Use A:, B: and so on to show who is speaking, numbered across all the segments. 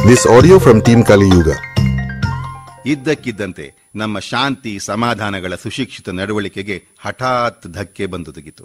A: This audio from Team Kali Yuga.
B: ಇದ್ದಕ್ಕಿದ್ದಂತೆ ನಮ್ಮ ಶಾಂತಿ ಸಮಾಧಾನಗಳ ಸುಶಿಕ್ಷಿತ ನಡವಳಿಕೆಗೆ ಹಠಾತ್ ಧಕ್ಕೆ ಬಂದೊದಗಿತು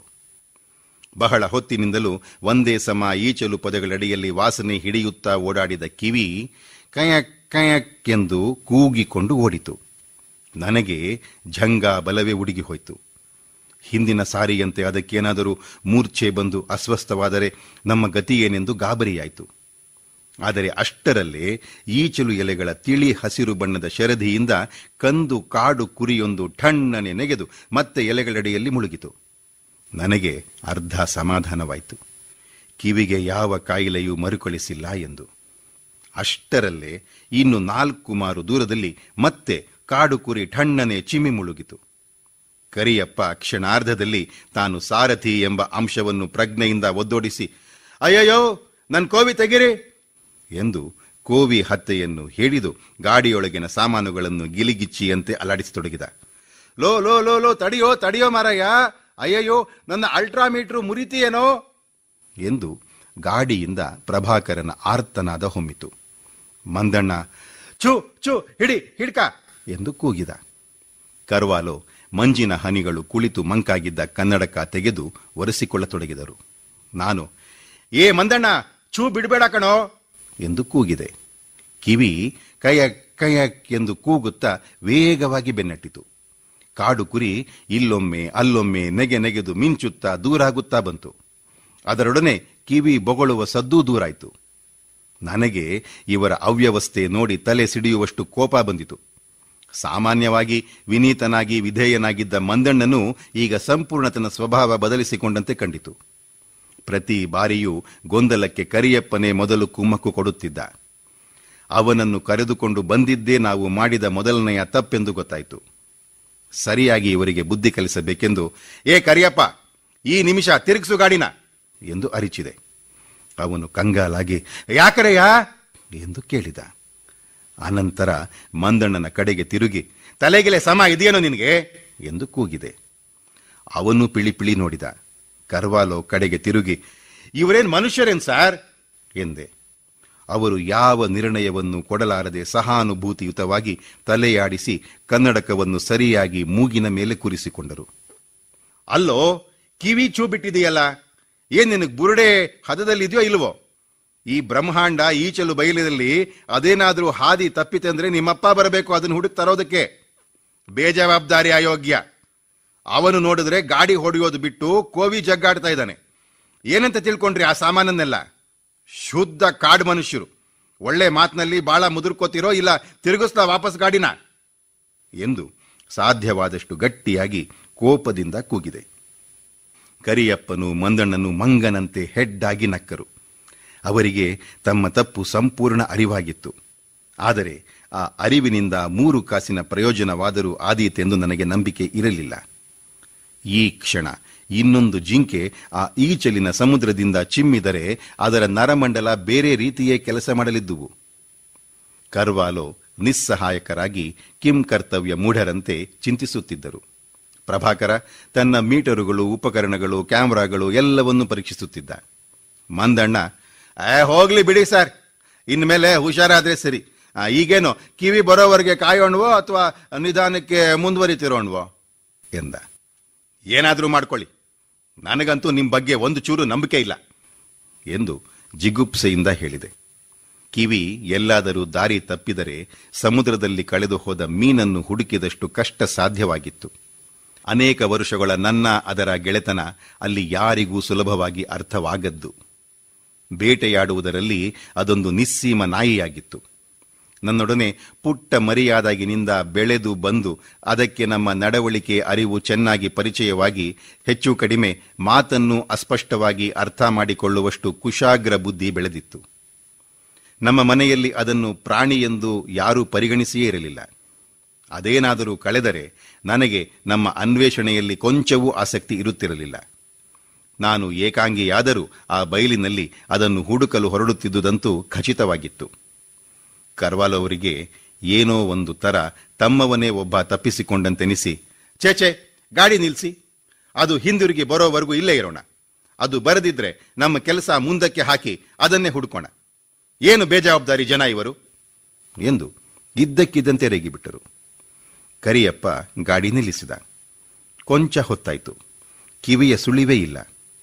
B: ಬಹಳ ಹೊತ್ತಿನಿಂದಲೂ ಒಂದೇ ಸಮ ಈಚಲು ಪದಗಳಡಿಯಲ್ಲಿ ವಾಸನೆ ಹಿಡಿಯುತ್ತಾ ಓಡಾಡಿದ ಕಿವಿ ಕಯಕ್ ಕಯಕ್ ಎಂದು ಕೂಗಿಕೊಂಡು ಓಡಿತು ನನಗೆ ಝಂಗ ಬಲವೇ ಉಡುಗಿ ಹೋಯಿತು ಹಿಂದಿನ ಸಾರಿಯಂತೆ ಅದಕ್ಕೇನಾದರೂ ಮೂರ್ಛೆ ಬಂದು ಅಸ್ವಸ್ಥವಾದರೆ ನಮ್ಮ ಗತಿಯೇನೆಂದು ಗಾಬರಿಯಾಯಿತು ಆದರೆ ಅಷ್ಟರಲ್ಲೇ ಈಚಲು ಎಲೆಗಳ ತಿಳಿ ಹಸಿರು ಬಣ್ಣದ ಶರಧಿಯಿಂದ ಕಂದು ಕಾಡು ಕುರಿಯೊಂದು ಠಣ್ಣನೆ ನೆಗೆದು ಮತ್ತೆ ಎಲೆಗಳಡಿಯಲ್ಲಿ ಮುಳುಗಿತು ನನಗೆ ಅರ್ಧ ಸಮಾಧಾನವಾಯಿತು ಕಿವಿಗೆ ಯಾವ ಕಾಯಿಲೆಯೂ ಮರುಕಳಿಸಿಲ್ಲ ಎಂದು ಅಷ್ಟರಲ್ಲೇ ಇನ್ನು ನಾಲ್ಕು ಮಾರು ದೂರದಲ್ಲಿ ಮತ್ತೆ ಕಾಡು ಕುರಿ ಠಣ್ಣನೆ ಚಿಮ್ಮಿ ಮುಳುಗಿತು ಕರಿಯಪ್ಪ ಕ್ಷಣಾರ್ಧದಲ್ಲಿ ತಾನು ಸಾರಥಿ ಎಂಬ ಅಂಶವನ್ನು ಪ್ರಜ್ಞೆಯಿಂದ ಒದ್ದೋಡಿಸಿ ಅಯ್ಯಯ್ಯೋ ನನ್ ಕೋವಿ ತೆಗಿರಿ ಎಂದು ಕೋವಿ ಹತ್ಯೆಯನ್ನು ಹೇಳಿದು ಗಾಡಿಯೊಳಗಿನ ಸಾಮಾನುಗಳನ್ನು ಗಿಲಿಗಿಚ್ಚಿಯಂತೆ ಅಲಾಡಿಸತೊಡಗಿದ ಲೋ ಲೋ ಲೋ ಲೋ ತಡಿಯೋ ತಡಿಯೋ ಮಾರಯ್ಯ ಅಯ್ಯಯ್ಯೋ ನನ್ನ ಅಲ್ಟ್ರಾಮೀಟ್ರು ಮುರಿತಿಯೇನೋ ಎಂದು ಗಾಡಿಯಿಂದ ಪ್ರಭಾಕರನ ಆರ್ತನಾದ ಹೊಮ್ಮಿತು ಮಂದಣ್ಣ ಚು ಚು ಹಿಡಿ ಹಿಡ್ಕ ಎಂದು ಕೂಗಿದ ಕರ್ವಾಲೋ ಮಂಜಿನ ಹನಿಗಳು ಕುಳಿತು ಮಂಕಾಗಿದ್ದ ಕನ್ನಡಕ ತೆಗೆದು ಒರೆಸಿಕೊಳ್ಳತೊಡಗಿದರು ನಾನು ಏ ಮಂದಣ್ಣ ಚೂ ಬಿಡಬೇಡ ಕಣೋ ಎಂದು ಕೂಗಿದೆ ಕಿವಿ ಕಯಕ್ ಕಯಕ್ ಎಂದು ಕೂಗುತ್ತಾ ವೇಗವಾಗಿ ಬೆನ್ನಟ್ಟಿತು ಕಾಡು ಕುರಿ ಇಲ್ಲೊಮ್ಮೆ ಅಲ್ಲೊಮ್ಮೆ ನೆಗೆ ನೆಗೆದು ಮಿಂಚುತ್ತಾ ದೂರಾಗುತ್ತಾ ಬಂತು ಅದರೊಡನೆ ಕಿವಿ ಬೊಗಳುವ ಸದ್ದೂ ದೂರಾಯಿತು ನನಗೆ ಇವರ ಅವ್ಯವಸ್ಥೆ ನೋಡಿ ತಲೆ ಸಿಡಿಯುವಷ್ಟು ಕೋಪ ಬಂದಿತು ಸಾಮಾನ್ಯವಾಗಿ ವಿನೀತನಾಗಿ ವಿಧೇಯನಾಗಿದ್ದ ಮಂದಣ್ಣನು ಈಗ ಸಂಪೂರ್ಣ ತನ್ನ ಸ್ವಭಾವ ಬದಲಿಸಿಕೊಂಡಂತೆ ಕಂಡಿತು ಪ್ರತಿ ಬಾರಿಯೂ ಗೊಂದಲಕ್ಕೆ ಕರಿಯಪ್ಪನೇ ಮೊದಲು ಕುಮ್ಮಕ್ಕು ಕೊಡುತ್ತಿದ್ದ ಅವನನ್ನು ಕರೆದುಕೊಂಡು ಬಂದಿದ್ದೇ ನಾವು ಮಾಡಿದ ಮೊದಲನೆಯ ತಪ್ಪೆಂದು ಗೊತ್ತಾಯಿತು ಸರಿಯಾಗಿ ಇವರಿಗೆ ಬುದ್ಧಿ ಕಲಿಸಬೇಕೆಂದು ಏ ಕರಿಯಪ್ಪ ಈ ನಿಮಿಷ ತಿರುಗಿಸು ಗಾಡಿನ ಎಂದು ಅರಿಚಿದೆ ಅವನು ಕಂಗಾಲಾಗಿ ಯಾಕರೆಯ ಎಂದು ಕೇಳಿದ ಅನಂತರ ಮಂದಣ್ಣನ ಕಡೆಗೆ ತಿರುಗಿ ತಲೆಗೆಲೆ ಸಮ ಇದೆಯೇನೋ ನಿನಗೆ ಎಂದು ಕೂಗಿದೆ ಅವನು ಪಿಳಿ ಪಿಳಿ ನೋಡಿದ ಕರ್ವಾಲೋ ಕಡೆಗೆ ತಿರುಗಿ ಇವರೇನ್ ಮನುಷ್ಯರೇನ್ ಸಾರ್ ಎಂದೆ ಅವರು ಯಾವ ನಿರ್ಣಯವನ್ನು ಕೊಡಲಾರದೆ ಸಹಾನುಭೂತಿಯುತವಾಗಿ ತಲೆಯಾಡಿಸಿ ಕನ್ನಡಕವನ್ನು ಸರಿಯಾಗಿ ಮೂಗಿನ ಮೇಲೆ ಕೂರಿಸಿಕೊಂಡರು ಅಲ್ಲೋ ಕಿವಿ ಚೂ ಬಿಟ್ಟಿದೆಯಲ್ಲ ಏನ್ ನಿನಗೆ ಬುರುಡೆ ಹದದಲ್ಲಿದೆಯೋ ಇಲ್ವೋ ಈ ಬ್ರಹ್ಮಾಂಡ ಈಚಲು ಬಯಲದಲ್ಲಿ ಅದೇನಾದ್ರೂ ಹಾದಿ ತಪ್ಪಿತೆ ಅಂದ್ರೆ ನಿಮ್ಮಪ್ಪ ಬರಬೇಕು ಅದನ್ನು ಹುಡುಕ್ ತರೋದಕ್ಕೆ ಬೇಜವಾಬ್ದಾರಿ ಅಯೋಗ್ಯ ಅವನು ನೋಡಿದ್ರೆ ಗಾಡಿ ಹೊಡೆಯೋದು ಬಿಟ್ಟು ಕೋವಿ ಜಗ್ಗಾಡ್ತಾ ಇದ್ದಾನೆ ಏನಂತ ತಿಳ್ಕೊಂಡ್ರಿ ಆ ಸಾಮಾನನ್ನೆಲ್ಲ ಶುದ್ಧ ಕಾಡು ಮನುಷ್ಯರು ಒಳ್ಳೆ ಮಾತಿನಲ್ಲಿ ಬಾಳ ಮುದುರ್ಕೋತಿರೋ ಇಲ್ಲ ತಿರುಗಿಸ್ತಾ ವಾಪಸ್ ಗಾಡಿನ ಎಂದು ಸಾಧ್ಯವಾದಷ್ಟು ಗಟ್ಟಿಯಾಗಿ ಕೋಪದಿಂದ ಕೂಗಿದೆ ಕರಿಯಪ್ಪನು ಮಂದಣ್ಣನು ಮಂಗನಂತೆ ಹೆಡ್ಡಾಗಿ ನಕ್ಕರು ಅವರಿಗೆ ತಮ್ಮ ತಪ್ಪು ಸಂಪೂರ್ಣ ಅರಿವಾಗಿತ್ತು ಆದರೆ ಆ ಅರಿವಿನಿಂದ ಮೂರು ಕಾಸಿನ ಪ್ರಯೋಜನವಾದರೂ ಆದೀತೆಂದು ನನಗೆ ನಂಬಿಕೆ ಇರಲಿಲ್ಲ ಈ ಕ್ಷಣ ಇನ್ನೊಂದು ಜಿಂಕೆ ಆ ಈಚಲಿನ ಸಮುದ್ರದಿಂದ ಚಿಮ್ಮಿದರೆ ಅದರ ನರಮಂಡಲ ಬೇರೆ ರೀತಿಯೇ ಕೆಲಸ ಮಾಡಲಿದ್ದುವು ಕರ್ವಾಲೋ ನಿಸ್ಸಹಾಯಕರಾಗಿ ಕಿಂ ಕರ್ತವ್ಯ ಮೂಢರಂತೆ ಚಿಂತಿಸುತ್ತಿದ್ದರು ಪ್ರಭಾಕರ ತನ್ನ ಮೀಟರುಗಳು ಉಪಕರಣಗಳು ಕ್ಯಾಮ್ರಾಗಳು ಎಲ್ಲವನ್ನೂ ಪರೀಕ್ಷಿಸುತ್ತಿದ್ದ ಮಂದಣ್ಣ ಆ ಹೋಗ್ಲಿ ಬಿಡಿ ಸರ್ ಇನ್ಮೇಲೆ ಹುಷಾರಾದ್ರೆ ಸರಿ ಆ, ಈಗೇನು ಕಿವಿ ಬರೋವರೆಗೆ ಕಾಯೋಣವೋ ಅಥವಾ ನಿಧಾನಕ್ಕೆ ಮುಂದುವರಿತಿರೋಣವೋ ಎಂದ ಏನಾದರೂ ಮಾಡ್ಕೊಳ್ಳಿ ನನಗಂತೂ ನಿಮ್ಮ ಬಗ್ಗೆ ಒಂದು ಚೂರು ನಂಬಿಕೆ ಇಲ್ಲ ಎಂದು ಜಿಗುಪ್ಸೆಯಿಂದ ಹೇಳಿದೆ ಕಿವಿ ಎಲ್ಲಾದರೂ ದಾರಿ ತಪ್ಪಿದರೆ ಸಮುದ್ರದಲ್ಲಿ ಕಳೆದು ಹೋದ ಮೀನನ್ನು ಹುಡುಕಿದಷ್ಟು ಕಷ್ಟ ಸಾಧ್ಯವಾಗಿತ್ತು ಅನೇಕ ವರುಷಗಳ ನನ್ನ ಅದರ ಗೆಳೆತನ ಅಲ್ಲಿ ಯಾರಿಗೂ ಸುಲಭವಾಗಿ ಅರ್ಥವಾಗದ್ದು ಬೇಟೆಯಾಡುವುದರಲ್ಲಿ ಅದೊಂದು ನಿಸ್ಸೀಮ ನಾಯಿಯಾಗಿತ್ತು ನನ್ನೊಡನೆ ಪುಟ್ಟ ಮರಿಯಾದಾಗಿನಿಂದ ಬೆಳೆದು ಬಂದು ಅದಕ್ಕೆ ನಮ್ಮ ನಡವಳಿಕೆ ಅರಿವು ಚೆನ್ನಾಗಿ ಪರಿಚಯವಾಗಿ ಹೆಚ್ಚು ಕಡಿಮೆ ಮಾತನ್ನು ಅಸ್ಪಷ್ಟವಾಗಿ ಅರ್ಥ ಮಾಡಿಕೊಳ್ಳುವಷ್ಟು ಕುಶಾಗ್ರ ಬುದ್ಧಿ ಬೆಳೆದಿತ್ತು ನಮ್ಮ ಮನೆಯಲ್ಲಿ ಅದನ್ನು ಪ್ರಾಣಿ ಎಂದು ಯಾರೂ ಪರಿಗಣಿಸಿಯೇ ಇರಲಿಲ್ಲ ಅದೇನಾದರೂ ಕಳೆದರೆ ನನಗೆ ನಮ್ಮ ಅನ್ವೇಷಣೆಯಲ್ಲಿ ಕೊಂಚವೂ ಆಸಕ್ತಿ ಇರುತ್ತಿರಲಿಲ್ಲ ನಾನು ಏಕಾಂಗಿಯಾದರೂ ಆ ಬಯಲಿನಲ್ಲಿ ಅದನ್ನು ಹುಡುಕಲು ಹೊರಡುತ್ತಿದ್ದುದಂತೂ ಖಚಿತವಾಗಿತ್ತು ಕರ್ವಾಲ್ ಅವರಿಗೆ ಏನೋ ಒಂದು ತರ ತಮ್ಮವನೇ ಒಬ್ಬ ತಪ್ಪಿಸಿಕೊಂಡಂತೆನಿಸಿ ಚೇಚೆ ಗಾಡಿ ನಿಲ್ಲಿಸಿ ಅದು ಹಿಂದಿರುಗಿ ಬರೋವರೆಗೂ ಇಲ್ಲೇ ಇರೋಣ ಅದು ಬರದಿದ್ರೆ ನಮ್ಮ ಕೆಲಸ ಮುಂದಕ್ಕೆ ಹಾಕಿ ಅದನ್ನೇ ಹುಡುಕೋಣ ಏನು ಬೇಜವಾಬ್ದಾರಿ ಜನ ಇವರು ಎಂದು ಇದ್ದಕ್ಕಿದ್ದಂತೆ ರೇಗಿಬಿಟ್ಟರು ಕರಿಯಪ್ಪ ಗಾಡಿ ನಿಲ್ಲಿಸಿದ ಕೊಂಚ ಹೊತ್ತಾಯಿತು ಕಿವಿಯ ಸುಳಿವೇ ಇಲ್ಲ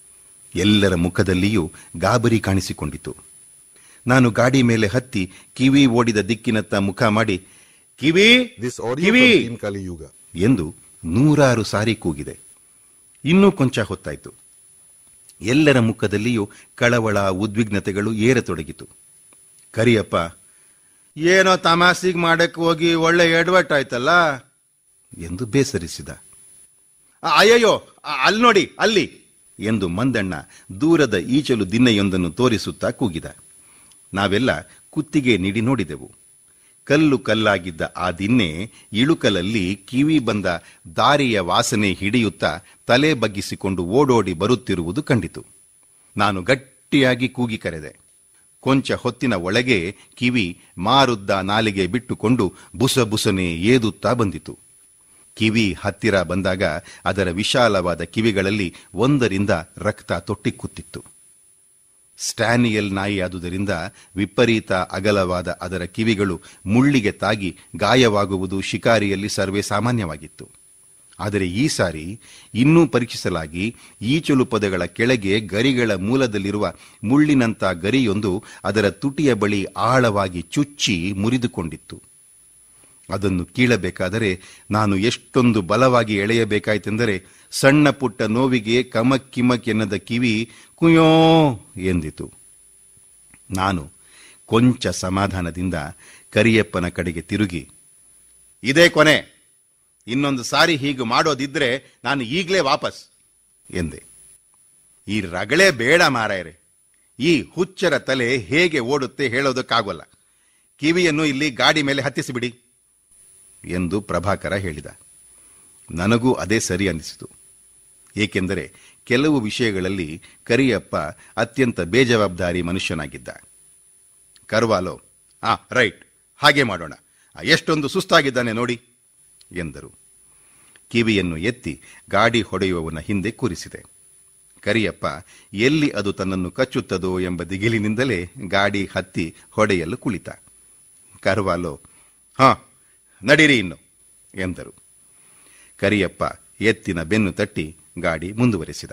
B: ಎಲ್ಲರ ಮುಖದಲ್ಲಿಯೂ ಗಾಬರಿ ಕಾಣಿಸಿಕೊಂಡಿತು ನಾನು ಗಾಡಿ ಮೇಲೆ ಹತ್ತಿ ಕಿವಿ ಓಡಿದ ದಿಕ್ಕಿನತ್ತ ಮುಖ ಮಾಡಿ ಕಿವಿ
A: This audio
B: kiwi
A: from Team Kali Yuga.
B: ಎಂದು ನೂರಾರು ಸಾರಿ ಕೂಗಿದೆ ಇನ್ನೂ ಕೊಂಚ ಹೊತ್ತಾಯಿತು ಎಲ್ಲರ ಮುಖದಲ್ಲಿಯೂ ಕಳವಳ ಉದ್ವಿಗ್ನತೆಗಳು ಏರತೊಡಗಿತು ಕರಿಯಪ್ಪ ಏನೋ ತಮಾಸಿಗ್ ಮಾಡಕ್ ಹೋಗಿ ಒಳ್ಳೆ ಎಡವಟ್ ಆಯ್ತಲ್ಲ ಎಂದು ಬೇಸರಿಸಿದ "ಆ, ಅಯ್ಯಯ್ಯೋ ಆ, ಅಲ್ಲಿ ನೋಡಿ ಅಲ್ಲಿ ಎಂದು ಮಂದಣ್ಣ ದೂರದ ಈಚಲು ದಿನ್ನೆಯೊಂದನ್ನು ತೋರಿಸುತ್ತಾ ಕೂಗಿದ ನಾವೆಲ್ಲ ಕುತ್ತಿಗೆ ನೀಡಿ ನೋಡಿದೆವು ಕಲ್ಲು ಕಲ್ಲಾಗಿದ್ದ ಆ ದಿನ್ನೆ ಇಳುಕಲಲ್ಲಿ ಕಿವಿ ಬಂದ ದಾರಿಯ ವಾಸನೆ ಹಿಡಿಯುತ್ತಾ ತಲೆ ಬಗ್ಗಿಸಿಕೊಂಡು ಓಡೋಡಿ ಬರುತ್ತಿರುವುದು ಕಂಡಿತು ನಾನು ಗಟ್ಟಿಯಾಗಿ ಕೂಗಿ ಕರೆದೆ ಕೊಂಚ ಹೊತ್ತಿನ ಒಳಗೆ ಕಿವಿ ಮಾರುದ್ದ ನಾಲಿಗೆ ಬಿಟ್ಟುಕೊಂಡು ಬುಸ ಬುಸನೆ ಏದುತ್ತಾ ಬಂದಿತು ಕಿವಿ ಹತ್ತಿರ ಬಂದಾಗ ಅದರ ವಿಶಾಲವಾದ ಕಿವಿಗಳಲ್ಲಿ ಒಂದರಿಂದ ರಕ್ತ ತೊಟ್ಟಿಕ್ಕುತ್ತಿತ್ತು ಸ್ಟ್ಯಾನಿಯಲ್ ನಾಯಿಯಾದುದರಿಂದ ವಿಪರೀತ ಅಗಲವಾದ ಅದರ ಕಿವಿಗಳು ಮುಳ್ಳಿಗೆ ತಾಗಿ ಗಾಯವಾಗುವುದು ಶಿಕಾರಿಯಲ್ಲಿ ಸರ್ವೇ ಸಾಮಾನ್ಯವಾಗಿತ್ತು ಆದರೆ ಈ ಸಾರಿ ಇನ್ನೂ ಪರೀಕ್ಷಿಸಲಾಗಿ ಈಚಲು ಪದಗಳ ಕೆಳಗೆ ಗರಿಗಳ ಮೂಲದಲ್ಲಿರುವ ಮುಳ್ಳಿನಂಥ ಗರಿಯೊಂದು ಅದರ ತುಟಿಯ ಬಳಿ ಆಳವಾಗಿ ಚುಚ್ಚಿ ಮುರಿದುಕೊಂಡಿತ್ತು ಅದನ್ನು ಕೀಳಬೇಕಾದರೆ ನಾನು ಎಷ್ಟೊಂದು ಬಲವಾಗಿ ಎಳೆಯಬೇಕಾಯ್ತೆಂದರೆ ಸಣ್ಣ ಪುಟ್ಟ ನೋವಿಗೆ ಕಮಕ್ ಕಿಮಕ್ ಎನ್ನದ ಕಿವಿ ಕುಯೋ ಎಂದಿತು ನಾನು ಕೊಂಚ ಸಮಾಧಾನದಿಂದ ಕರಿಯಪ್ಪನ ಕಡೆಗೆ ತಿರುಗಿ ಇದೇ ಕೊನೆ ಇನ್ನೊಂದು ಸಾರಿ ಹೀಗೆ ಮಾಡೋದಿದ್ರೆ ನಾನು ಈಗಲೇ ವಾಪಸ್ ಎಂದೆ ಈ ರಗಳೇ ಬೇಡ ಮಾರಾಯರೆ ಈ ಹುಚ್ಚರ ತಲೆ ಹೇಗೆ ಓಡುತ್ತೆ ಹೇಳೋದಕ್ಕಾಗೋಲ್ಲ ಕಿವಿಯನ್ನು ಇಲ್ಲಿ ಗಾಡಿ ಮೇಲೆ ಹತ್ತಿಸಿಬಿಡಿ ಎಂದು ಪ್ರಭಾಕರ ಹೇಳಿದ ನನಗೂ ಅದೇ ಸರಿ ಅನ್ನಿಸಿತು ಏಕೆಂದರೆ ಕೆಲವು ವಿಷಯಗಳಲ್ಲಿ ಕರಿಯಪ್ಪ ಅತ್ಯಂತ ಬೇಜವಾಬ್ದಾರಿ ಮನುಷ್ಯನಾಗಿದ್ದ ಕರ್ವಾಲೋ ಆ ರೈಟ್ ಹಾಗೆ ಮಾಡೋಣ ಆ, ಎಷ್ಟೊಂದು ಸುಸ್ತಾಗಿದ್ದಾನೆ ನೋಡಿ ಎಂದರು ಕಿವಿಯನ್ನು ಎತ್ತಿ ಗಾಡಿ ಹೊಡೆಯುವವನ ಹಿಂದೆ ಕೂರಿಸಿದೆ ಕರಿಯಪ್ಪ ಎಲ್ಲಿ ಅದು ತನ್ನನ್ನು ಕಚ್ಚುತ್ತದೋ ಎಂಬ ದಿಗಿಲಿನಿಂದಲೇ ಗಾಡಿ ಹತ್ತಿ ಹೊಡೆಯಲು ಕುಳಿತ ಕರ್ವಾಲೋ ಹಾ ನಡೀರಿ ಇನ್ನು ಎಂದರು ಕರಿಯಪ್ಪ ಎತ್ತಿನ ಬೆನ್ನು ತಟ್ಟಿ ಗಾಡಿ ಮುಂದುವರೆಸಿದ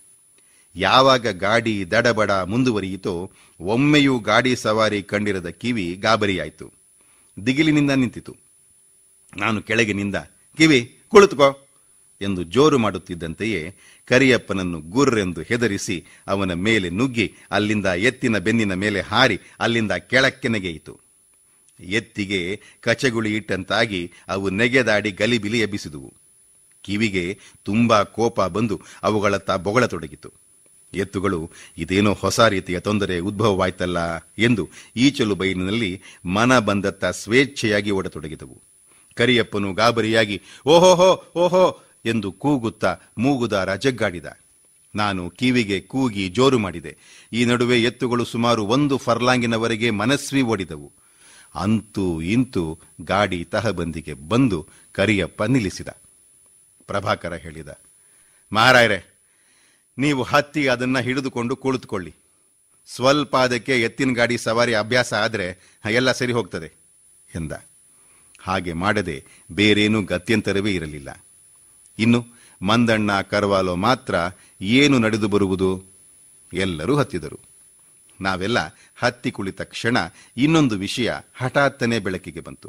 B: ಯಾವಾಗ ಗಾಡಿ ದಡಬಡ ಮುಂದುವರಿಯಿತೋ ಒಮ್ಮೆಯೂ ಗಾಡಿ ಸವಾರಿ ಕಂಡಿರದ ಕಿವಿ ಗಾಬರಿಯಾಯಿತು ದಿಗಿಲಿನಿಂದ ನಿಂತಿತು ನಾನು ಕೆಳಗಿನಿಂದ ಕಿವಿ ಕುಳಿತುಕೋ ಎಂದು ಜೋರು ಮಾಡುತ್ತಿದ್ದಂತೆಯೇ ಕರಿಯಪ್ಪನನ್ನು ಗುರ್ರೆಂದು ಹೆದರಿಸಿ ಅವನ ಮೇಲೆ ನುಗ್ಗಿ ಅಲ್ಲಿಂದ ಎತ್ತಿನ ಬೆನ್ನಿನ ಮೇಲೆ ಹಾರಿ ಅಲ್ಲಿಂದ ಕೆಳಕ್ಕೆ ನೆಗೆಯಿತು ಎತ್ತಿಗೆ ಕಚಗುಳಿ ಇಟ್ಟಂತಾಗಿ ಅವು ನೆಗೆದಾಡಿ ಗಲಿಬಿಲಿ ಎಬ್ಬಿಸಿದುವು ಕಿವಿಗೆ ತುಂಬಾ ಕೋಪ ಬಂದು ಅವುಗಳತ್ತ ಬೊಗಳತೊಡಗಿತು ಎತ್ತುಗಳು ಇದೇನೋ ಹೊಸ ರೀತಿಯ ತೊಂದರೆ ಉದ್ಭವವಾಯ್ತಲ್ಲ ಎಂದು ಈಚಲು ಬೈಲಿನಲ್ಲಿ ಮನ ಬಂದತ್ತ ಸ್ವೇಚ್ಛೆಯಾಗಿ ಓಡತೊಡಗಿದವು ಕರಿಯಪ್ಪನು ಗಾಬರಿಯಾಗಿ ಓಹೋಹೋ ಓಹೋ ಎಂದು ಕೂಗುತ್ತಾ ಮೂಗುದಾರ ಜಗ್ಗಾಡಿದ ನಾನು ಕಿವಿಗೆ ಕೂಗಿ ಜೋರು ಮಾಡಿದೆ ಈ ನಡುವೆ ಎತ್ತುಗಳು ಸುಮಾರು ಒಂದು ಫರ್ಲಾಂಗಿನವರೆಗೆ ಮನಸ್ವಿ ಓಡಿದವು ಅಂತೂ ಇಂತೂ ಗಾಡಿ ತಹಬಂದಿಗೆ ಬಂದು ಕರಿಯಪ್ಪ ನಿಲ್ಲಿಸಿದ ಪ್ರಭಾಕರ ಹೇಳಿದ ಮಹಾರಾಯರೇ ನೀವು ಹತ್ತಿ ಅದನ್ನ ಹಿಡಿದುಕೊಂಡು ಕುಳಿತುಕೊಳ್ಳಿ ಸ್ವಲ್ಪ ಅದಕ್ಕೆ ಎತ್ತಿನ ಗಾಡಿ ಸವಾರಿ ಅಭ್ಯಾಸ ಆದರೆ ಎಲ್ಲ ಸರಿ ಹೋಗ್ತದೆ ಎಂದ ಹಾಗೆ ಮಾಡದೆ ಬೇರೇನೂ ಗತ್ಯಂತರವೇ ಇರಲಿಲ್ಲ ಇನ್ನು ಮಂದಣ್ಣ ಕರ್ವಾಲೋ ಮಾತ್ರ ಏನು ನಡೆದು ಬರುವುದು ಎಲ್ಲರೂ ಹತ್ತಿದರು ನಾವೆಲ್ಲ ಹತ್ತಿ ಕುಳಿತ ಕ್ಷಣ ಇನ್ನೊಂದು ವಿಷಯ ಹಠಾತ್ತನೆ ಬೆಳಕಿಗೆ ಬಂತು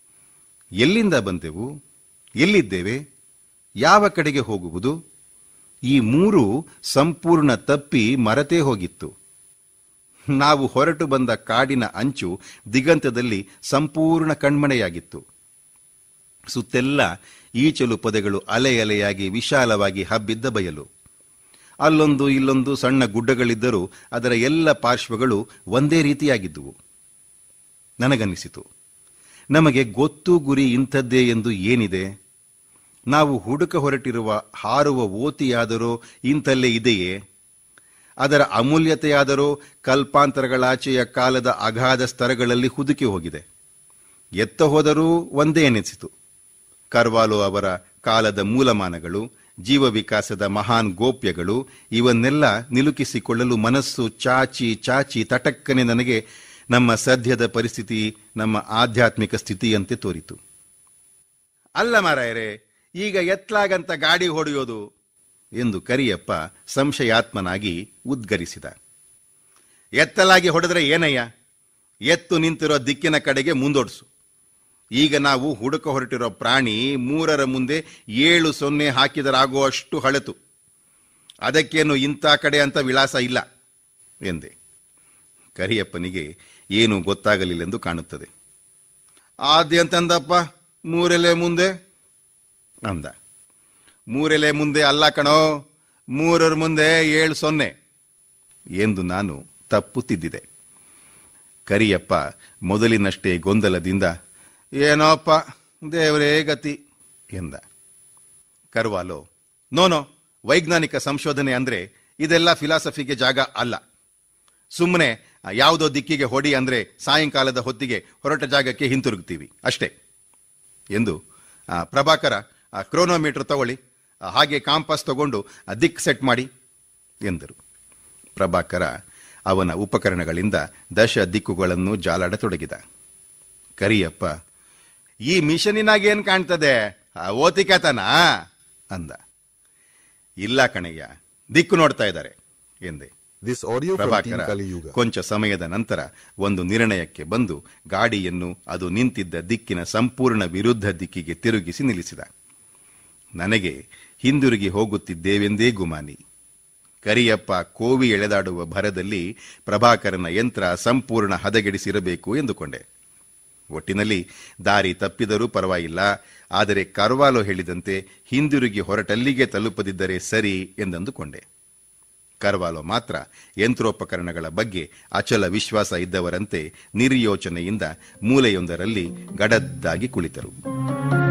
B: ಎಲ್ಲಿಂದ ಬಂದೆವು ಎಲ್ಲಿದ್ದೇವೆ ಯಾವ ಕಡೆಗೆ ಹೋಗುವುದು ಈ ಮೂರು ಸಂಪೂರ್ಣ ತಪ್ಪಿ ಮರತೇ ಹೋಗಿತ್ತು ನಾವು ಹೊರಟು ಬಂದ ಕಾಡಿನ ಅಂಚು ದಿಗಂತದಲ್ಲಿ ಸಂಪೂರ್ಣ ಕಣ್ಮಣೆಯಾಗಿತ್ತು ಸುತ್ತೆಲ್ಲ ಈಚಲು ಪೊದೆಗಳು ಅಲೆ ಅಲೆಯಾಗಿ ವಿಶಾಲವಾಗಿ ಹಬ್ಬಿದ್ದ ಬಯಲು ಅಲ್ಲೊಂದು ಇಲ್ಲೊಂದು ಸಣ್ಣ ಗುಡ್ಡಗಳಿದ್ದರೂ ಅದರ ಎಲ್ಲ ಪಾರ್ಶ್ವಗಳು ಒಂದೇ ರೀತಿಯಾಗಿದ್ದುವು ನನಗನ್ನಿಸಿತು ನಮಗೆ ಗೊತ್ತು ಗುರಿ ಇಂಥದ್ದೇ ಎಂದು ಏನಿದೆ ನಾವು ಹುಡುಕ ಹೊರಟಿರುವ ಹಾರುವ ಓತಿಯಾದರೋ ಇಂಥಲ್ಲೇ ಇದೆಯೇ ಅದರ ಅಮೂಲ್ಯತೆಯಾದರೋ ಕಲ್ಪಾಂತರಗಳಾಚೆಯ ಕಾಲದ ಅಗಾಧ ಸ್ತರಗಳಲ್ಲಿ ಹುದುಕಿ ಹೋಗಿದೆ ಎತ್ತ ಹೋದರೂ ಒಂದೇ ಎನಿಸಿತು ಕರ್ವಾಲೋ ಅವರ ಕಾಲದ ಮೂಲಮಾನಗಳು ಜೀವ ವಿಕಾಸದ ಮಹಾನ್ ಗೋಪ್ಯಗಳು ಇವನ್ನೆಲ್ಲ ನಿಲುಕಿಸಿಕೊಳ್ಳಲು ಮನಸ್ಸು ಚಾಚಿ ಚಾಚಿ ತಟಕ್ಕನೆ ನನಗೆ ನಮ್ಮ ಸದ್ಯದ ಪರಿಸ್ಥಿತಿ ನಮ್ಮ ಆಧ್ಯಾತ್ಮಿಕ ಸ್ಥಿತಿಯಂತೆ ತೋರಿತು ಅಲ್ಲ ಮಾರಾಯರೆ ಈಗ ಎತ್ಲಾಗಂತ ಗಾಡಿ ಹೊಡೆಯೋದು ಎಂದು ಕರಿಯಪ್ಪ ಸಂಶಯಾತ್ಮನಾಗಿ ಉದ್ಗರಿಸಿದ ಎತ್ತಲಾಗಿ ಹೊಡೆದ್ರೆ ಏನಯ್ಯ ಎತ್ತು ನಿಂತಿರೋ ದಿಕ್ಕಿನ ಕಡೆಗೆ ಮುಂದೋಡ್ಸು ಈಗ ನಾವು ಹುಡುಕ ಹೊರಟಿರೋ ಪ್ರಾಣಿ ಮೂರರ ಮುಂದೆ ಏಳು ಸೊನ್ನೆ ಹಾಕಿದರಾಗುವಷ್ಟು ಹಳೆತು ಅದಕ್ಕೇನು ಇಂಥ ಕಡೆ ಅಂತ ವಿಳಾಸ ಇಲ್ಲ ಎಂದೆ ಕರಿಯಪ್ಪನಿಗೆ ಏನು ಗೊತ್ತಾಗಲಿಲ್ಲೆಂದು ಕಾಣುತ್ತದೆ ಆದ್ಯಂತಂದಪ್ಪ ಮೂರೆಲೆ ಮುಂದೆ ಅಂದ ಮೂರೆಲೆ ಮುಂದೆ ಅಲ್ಲ ಕಣೋ ಮೂರರ ಮುಂದೆ ಏಳು ಸೊನ್ನೆ ಎಂದು ನಾನು ತಪ್ಪು ತಿದ್ದಿದೆ ಕರಿಯಪ್ಪ ಮೊದಲಿನಷ್ಟೇ ಗೊಂದಲದಿಂದ ಏನೋಪ್ಪ ದೇವರೇ ಗತಿ ಎಂದ ಕರ್ವಾಲೋ ನೋನೋ ವೈಜ್ಞಾನಿಕ ಸಂಶೋಧನೆ ಅಂದ್ರೆ ಇದೆಲ್ಲ ಫಿಲಾಸಫಿಗೆ ಜಾಗ ಅಲ್ಲ ಸುಮ್ಮನೆ ಯಾವುದೋ ದಿಕ್ಕಿಗೆ ಹೊಡಿ ಅಂದ್ರೆ ಸಾಯಂಕಾಲದ ಹೊತ್ತಿಗೆ ಹೊರಟ ಜಾಗಕ್ಕೆ ಹಿಂತಿರುಗ್ತೀವಿ ಅಷ್ಟೇ ಎಂದು ಆ, ಪ್ರಭಾಕರ ಆ ಕ್ರೋನೋಮೀಟರ್ ತಗೊಳ್ಳಿ ಆ, ಹಾಗೆ ಕಾಂಪಾಸ್ ತಗೊಂಡು ಆ ದಿಕ್ ಸೆಟ್ ಮಾಡಿ ಎಂದರು ಪ್ರಭಾಕರ ಅವನ ಉಪಕರಣಗಳಿಂದ ದಶ ದಿಕ್ಕುಗಳನ್ನು ಜಾಲಾಡತೊಡಗಿದ ಕರಿಯಪ್ಪ ಈ ಮಿಷನಿನಾಗ ಏನ್ ಕಾಣ್ತದೆ ಆ ಓತಿಕತನ ಅಂದ ಇಲ್ಲ ಕಣಯ್ಯ ದಿಕ್ಕು ನೋಡ್ತಾ ಇದ್ದಾರೆ ಎಂದೆ
A: This audio from Team
B: Prabhakar
A: Kali Yuga.
B: ಕೊಂಚ ಸಮಯದ ನಂತರ ಒಂದು ನಿರ್ಣಯಕ್ಕೆ ಬಂದು ಗಾಡಿಯನ್ನು ಅದು ನಿಂತಿದ್ದ ದಿಕ್ಕಿನ ಸಂಪೂರ್ಣ ವಿರುದ್ಧ ದಿಕ್ಕಿಗೆ ತಿರುಗಿಸಿ ನಿಲ್ಲಿಸಿದ ನನಗೆ ಹಿಂದಿರುಗಿ ಹೋಗುತ್ತಿದ್ದೇವೆಂದೇ ಗುಮಾನಿ ಕರಿಯಪ್ಪ ಕೋವಿ ಎಳೆದಾಡುವ ಭರದಲ್ಲಿ ಪ್ರಭಾಕರನ ಯಂತ್ರ ಸಂಪೂರ್ಣ ಹದಗೆಡಿಸಿರಬೇಕು ಎಂದುಕೊಂಡೆ ಒಟ್ಟಿನಲ್ಲಿ ದಾರಿ ತಪ್ಪಿದರೂ ಪರವಾಗಿಲ್ಲ ಆದರೆ ಕರ್ವಾಲೋ ಹೇಳಿದಂತೆ ಹಿಂದಿರುಗಿ ಹೊರಟಲ್ಲಿಗೆ ತಲುಪದಿದ್ದರೆ ಸರಿ ಎಂದಂದುಕೊಂಡೆ ಕರ್ವಾಲೋ ಮಾತ್ರ ಯಂತ್ರೋಪಕರಣಗಳ ಬಗ್ಗೆ ಅಚಲ ವಿಶ್ವಾಸ ಇದ್ದವರಂತೆ ನಿರ್ಯೋಚನೆಯಿಂದ ಮೂಲೆಯೊಂದರಲ್ಲಿ ಗಡದ್ದಾಗಿ ಕುಳಿತರು